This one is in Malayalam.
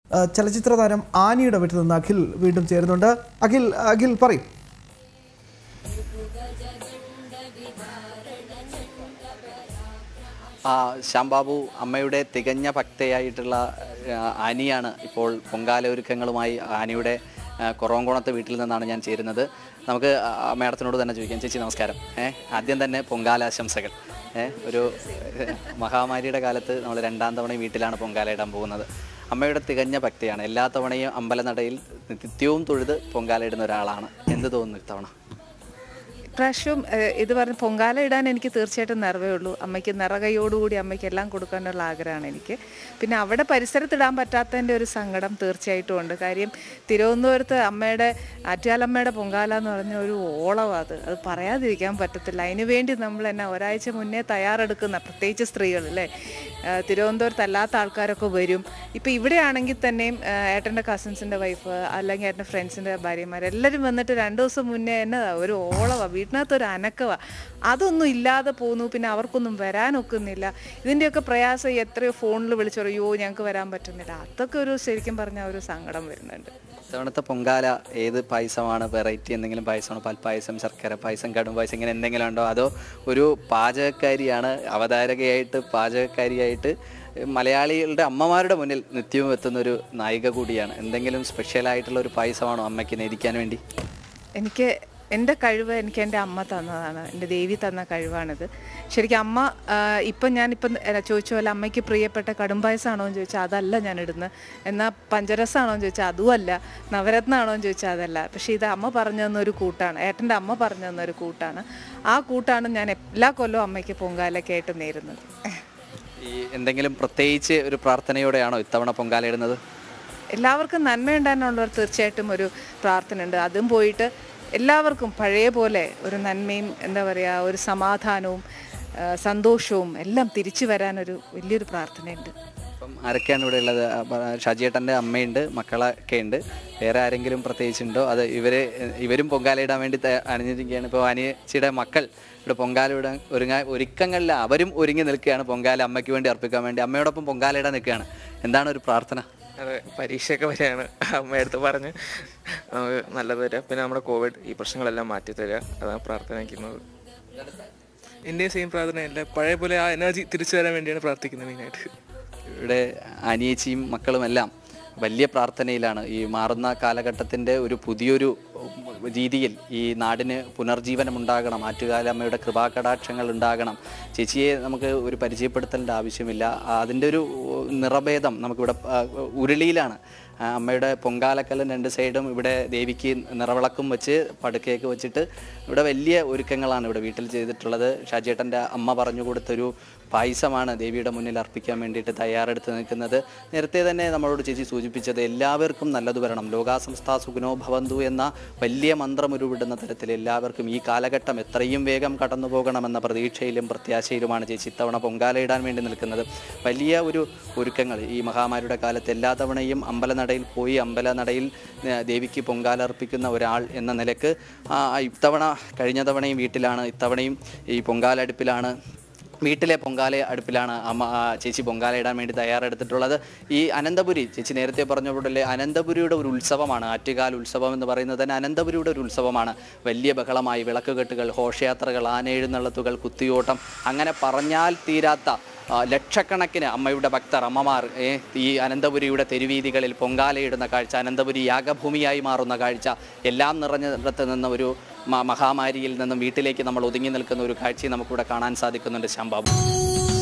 ആ, ചലച്ചിത്ര താരം ആനിയുടെ വീട്ടിൽ നിന്ന് അഖിൽ വീണ്ടും ചേരുന്നുണ്ട് അഖിൽ അഖിൽ പറയും ആ ശ്യാംബാബു അമ്മയുടെ തികഞ്ഞ ഭക്തയായിട്ടുള്ള ആ, ആനിയാണ് ഇപ്പോൾ പൊങ്കാല ഒരുക്കങ്ങളുമായി ആനിയുടെ ആ, കുറവംകുണത്തെ വീട്ടിൽ നിന്നാണ് ഞാൻ ചേരുന്നത് നമുക്ക് ആ, മേഡത്തിനോട് തന്നെ ചോദിക്കാം ചേച്ചി നമസ്കാരം ഏഹ് ആദ്യം തന്നെ പൊങ്കാല ആശംസകൾ ഏഹ് ഒരു ഏഹ്, മഹാമാരിയുടെ കാലത്ത് നമ്മൾ രണ്ടാം തവണയും വീട്ടിലാണ് പൊങ്കാല ഇടാൻ പോകുന്നത് അമ്മയുടെ തികഞ്ഞ ഭക്തിയാണ് എല്ലാ തവണയും അമ്പലനടയിൽ നിത്യവും തൊഴുത് പൊങ്കാല ഇടുന്ന ഒരാളാണ് എന്ത് തോന്നുന്നു ഇത്തവണ ഇപ്രാവശ്യം ഏഹ്, ഇത് പറഞ്ഞ് പൊങ്കാല ഇടാൻ എനിക്ക് തീർച്ചയായിട്ടും നിറവേ ഉള്ളൂ അമ്മയ്ക്ക് നിറകയോടുകൂടി അമ്മയ്ക്ക് എല്ലാം കൊടുക്കാനുള്ള ആഗ്രഹമാണ് എനിക്ക് പിന്നെ അവിടെ പരിസരത്തിടാൻ പറ്റാത്തതിൻ്റെ ഒരു സങ്കടം തീർച്ചയായിട്ടും ഉണ്ട് കാര്യം തിരുവനന്തപുരത്ത് അമ്മയുടെ ആറ്റുകാലമ്മയുടെ പൊങ്കാല എന്ന് പറഞ്ഞ ഒരു ഓളമാണ് അത് അത് പറയാതിരിക്കാൻ പറ്റത്തില്ല അതിന് വേണ്ടി നമ്മൾ തന്നെ ഒരാഴ്ച മുന്നേ തയ്യാറെടുക്കുന്ന പ്രത്യേകിച്ച് സ്ത്രീകൾ അല്ലേ ഏഹ്, തിരുവനന്തപുരത്ത് അല്ലാത്ത ആൾക്കാരൊക്കെ വരും ഇപ്പം ഇവിടെയാണെങ്കിൽ തന്നെയും ഏഹ്, ഏട്ടൻ്റെ കസിൻസിൻ്റെ വൈഫ് അല്ലെങ്കിൽ ഏട്ടൻ്റെ ഫ്രണ്ട്സിൻ്റെ ഭാര്യമാർ എല്ലാവരും വന്നിട്ട് രണ്ട് ദിവസം മുന്നേ തന്നെ ഒരു ഓളവാ വീട്ടിനകത്ത് ഒരു അനക്കവാ അതൊന്നും ഇല്ലാതെ പോന്നു പിന്നെ അവർക്കൊന്നും വരാനൊക്കുന്നില്ല ഇതിൻ്റെയൊക്കെ പ്രയാസം എത്രയോ ഫോണിൽ വിളിച്ചു പറയോ ഞങ്ങൾക്ക് വരാൻ പറ്റുന്നില്ല അതൊക്കെ ഒരു ശരിക്കും പറഞ്ഞാൽ ഒരു സങ്കടം വരുന്നുണ്ട് ഇത്തവണത്തെ പൊങ്കാല ഏത് പായസമാണ് വെറൈറ്റി എന്തെങ്കിലും പായസമാണോ പാൽപ്പായസം ശർക്കര പായസം കടും പായസം ഇങ്ങനെ എന്തെങ്കിലും ഉണ്ടോ അതോ ഒരു പാചകക്കാരിയാണ് അവതാരകയായിട്ട് പാചകക്കാരിയായിട്ട് മലയാളികളുടെ അമ്മമാരുടെ മുന്നിൽ നിത്യവും എത്തുന്ന ഒരു നായിക കൂടിയാണ് എന്തെങ്കിലും സ്പെഷ്യലായിട്ടുള്ള ഒരു പായസമാണോ അമ്മയ്ക്ക് നേദിക്കാൻ വേണ്ടി എനിക്ക് എൻ്റെ കഴിവ് എനിക്ക് എൻ്റെ അമ്മ തന്നതാണ് എൻ്റെ ദേവി തന്ന കഴിവാണിത് ശരിക്കും അമ്മ ആ, ഇപ്പം ഞാനിപ്പം അല്ല, ചോദിച്ച പോലെ അമ്മയ്ക്ക് പ്രിയപ്പെട്ട കടുംപായസമാണോ എന്ന് ചോദിച്ചാൽ അതല്ല ഞാൻ ഇടുന്നത് എന്നാൽ പഞ്ചരസമാണോ എന്ന് ചോദിച്ചാൽ അതുമല്ല നവരത്നമാണോ എന്ന് ചോദിച്ചാൽ അതല്ല പക്ഷേ ഇത് അമ്മ പറഞ്ഞു തന്നൊരു കൂട്ടാണ് ഏട്ടൻ്റെ അമ്മ പറഞ്ഞു തന്നൊരു കൂട്ടാണ് ആ കൂട്ടാണ് ഞാൻ എല്ലാ കൊല്ലവും അമ്മയ്ക്ക് പൊങ്കാലൊക്കെയായിട്ട് നേരുന്നത് ഈ എന്തെങ്കിലും പ്രത്യേകിച്ച് ഒരു പ്രാർത്ഥനയോടെയാണോ ഇത്തവണ പൊങ്കാല ഇടുന്നത് എല്ലാവർക്കും നന്മയുണ്ടാകാനുള്ളവർ തീർച്ചയായിട്ടും ഒരു പ്രാർത്ഥന ഉണ്ട് അതും പോയിട്ട് എല്ലാവർക്കും പഴയ പോലെ ഒരു നന്മയും എന്താ പറയുക ഒരു സമാധാനവും ആ, സന്തോഷവും എല്ലാം തിരിച്ചു വരാനൊരു വലിയൊരു പ്രാർത്ഥനയുണ്ട് അപ്പം ആരൊക്കെയാണ് ഇവിടെ ഉള്ളത് അപ്പൊ ഷാജിയേട്ടൻ്റെ അമ്മയുണ്ട് മക്കളൊക്കെ ഉണ്ട് വേറെ ആരെങ്കിലും പ്രത്യേകിച്ചുണ്ടോ അത് ഇവര് ഇവരും പൊങ്കാല ഇടാൻ വേണ്ടി ത- അണിഞ്ഞിരിക്കുകയാണ് ഇപ്പോൾ അനിയച്ചിയുടെ മക്കൾ ഇവിടെ പൊങ്കാല ഇടാൻ ഒരുങ്ങാൻ ഒരുക്കങ്ങളിൽ അവരും ഒരുങ്ങി നിൽക്കുകയാണ് പൊങ്കാല അമ്മയ്ക്ക് വേണ്ടി അർപ്പിക്കാൻ വേണ്ടി അമ്മയോടൊപ്പം പൊങ്കാല ഇടാൻ നിൽക്കുകയാണ് എന്താണ് ഒരു പ്രാർത്ഥന അതെ പരീക്ഷയൊക്കെ വരികയാണ് അമ്മയടുത്ത് പറഞ്ഞ് നമുക്ക് നല്ലത് തരിക പിന്നെ നമ്മുടെ കോവിഡ് ഈ പ്രശ്നങ്ങളെല്ലാം മാറ്റി തരിക അതാണ് പ്രാർത്ഥനിക്കുന്നത് എൻ്റെ സെയിം പ്രാർത്ഥനയല്ല പഴയ പോലെ ആ എനർജി തിരിച്ചു വരാൻ വേണ്ടിയാണ് പ്രാർത്ഥിക്കുന്നത് മെയിനായിട്ട് ഇവിടെ അനിയച്ചിയും മക്കളും എല്ലാം വലിയ പ്രാർത്ഥനയിലാണ് ഈ മാറുന്ന കാലഘട്ടത്തിൻ്റെ ഒരു പുതിയൊരു രീതിയിൽ ഈ നാടിന് പുനർജീവനം ഉണ്ടാകണം ആറ്റുകാലമ്മയുടെ കൃപാകടാക്ഷങ്ങൾ ഉണ്ടാകണം ചേച്ചിയെ നമുക്ക് ഒരു പരിചയപ്പെടുത്തേണ്ട ആവശ്യമില്ല അതിൻ്റെ ഒരു നിറഭേദം നമുക്കിവിടെ ആ, ഉരുളിയിലാണ് ആ, അമ്മയുടെ പൊങ്കാലക്കല്ലും രണ്ട് സൈഡും ഇവിടെ ദേവിക്ക് നിറവിളക്കും വെച്ച് പടുക്കയൊക്കെ വെച്ചിട്ട് ഇവിടെ വലിയ ഒരുക്കങ്ങളാണ് ഇവിടെ വീട്ടിൽ ചെയ്തിട്ടുള്ളത് ഷാജേട്ടൻ്റെ അമ്മ പറഞ്ഞു കൊടുത്തൊരു പായസമാണ് ദേവിയുടെ മുന്നിൽ അർപ്പിക്കാൻ വേണ്ടിയിട്ട് തയ്യാറെടുത്ത് നിൽക്കുന്നത് നേരത്തെ തന്നെ നമ്മളോട് ചേച്ചി സൂചിപ്പിച്ചത് എല്ലാവർക്കും നല്ലത് വരണം ലോകാസംസ്ഥാ സുഖനോ ഭവന്തു എന്ന വലിയ മന്ത്രം ഉരുവിടുന്ന തരത്തിൽ എല്ലാവർക്കും ഈ കാലഘട്ടം എത്രയും വേഗം കടന്നു പോകണമെന്ന പ്രതീക്ഷയിലും പ്രത്യാശയിലുമാണ് ചേച്ചി ഇത്തവണ പൊങ്കാലയിടാൻ വേണ്ടി നിൽക്കുന്നത് വലിയ ഒരു ഒരുക്കങ്ങൾ ഈ മഹാമാരിയുടെ കാലത്ത് എല്ലാ തവണയും അമ്പലനടയിൽ പോയി അമ്പലനടയിൽ ഏ, ദേവിക്ക് പൊങ്കാല അർപ്പിക്കുന്ന ഒരാൾ എന്ന നിലക്ക് ആ, ഇത്തവണ കഴിഞ്ഞ തവണയും വീട്ടിലാണ് ഇത്തവണയും ഈ പൊങ്കാല അടുപ്പിലാണ് വീട്ടിലെ പൊങ്കാല അടുപ്പിലാണ് അമ്മ ആ, ചേച്ചി പൊങ്കാല ഇടാൻ വേണ്ടി തയ്യാറെടുത്തിട്ടുള്ളത് ഈ അനന്തപുരി ചേച്ചി നേരത്തെ പറഞ്ഞ പോലെ അനന്തപുരിയുടെ ഒരു ഉത്സവമാണ് ആറ്റുകാൽ ഉത്സവം എന്ന് പറയുന്നത് തന്നെ അനന്തപുരിയുടെ ഒരു ഉത്സവമാണ് വലിയ ബഹളമായി വിളക്കുകെട്ടുകൾ ഘോഷയാത്രകൾ ആനയെഴുന്നള്ളത്തുകൾ കുത്തിയോട്ടം അങ്ങനെ പറഞ്ഞാൽ തീരാത്ത ആ, ലക്ഷക്കണക്കിന് അമ്മയുടെ ഭക്തർ അമ്മമാർ ഏ, ഈ അനന്തപുരിയുടെ തെരുവീതികളിൽ പൊങ്കാലയിടുന്ന കാഴ്ച അനന്തപുരി യാഗഭൂമിയായി മാറുന്ന കാഴ്ച എല്ലാം നിറഞ്ഞിടത്ത് നിന്ന് ഒരു മ- മഹാമാരിയിൽ നിന്നും വീട്ടിലേക്ക് നമ്മൾ ഒതുങ്ങി നിൽക്കുന്ന ഒരു കാഴ്ചയും നമുക്കിവിടെ കാണാൻ സാധിക്കുന്നുണ്ട് ശ്യാംബാബു